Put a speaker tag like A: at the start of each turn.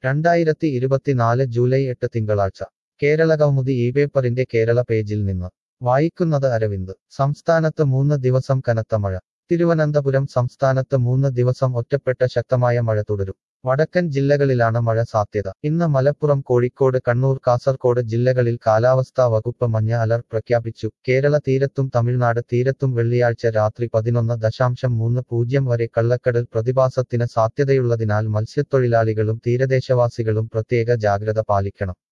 A: രണ്ടായിരത്തി ഇരുപത്തിനാല് ജൂലൈ എട്ട് തിങ്കളാഴ്ച കേരളകൗമുദി ഈ പേപ്പറിന്റെ കേരള പേജിൽ നിന്ന് വായിക്കുന്നത് അരവിന്ദ് സംസ്ഥാനത്ത് മൂന്ന് ദിവസം കനത്ത മഴ തിരുവനന്തപുരം സംസ്ഥാനത്ത് മൂന്ന് ദിവസം ഒറ്റപ്പെട്ട ശക്തമായ മഴ തുടരും വടക്കൻ ജില്ലകളിലാണ് മഴ സാധ്യത ഇന്ന് മലപ്പുറം കോഴിക്കോട് കണ്ണൂർ കാസർകോട് ജില്ലകളിൽ കാലാവസ്ഥാ വകുപ്പ് മഞ്ഞ അലർട്ട് പ്രഖ്യാപിച്ചു കേരള തീരത്തും തമിഴ്നാട് തീരത്തും വെള്ളിയാഴ്ച രാത്രി പതിനൊന്ന് ദശാംശം മൂന്ന് പൂജ്യം വരെ കള്ളക്കടൽ പ്രതിഭാസത്തിന് സാധ്യതയുള്ളതിനാൽ മത്സ്യത്തൊഴിലാളികളും തീരദേശവാസികളും പ്രത്യേക ജാഗ്രത പാലിക്കണം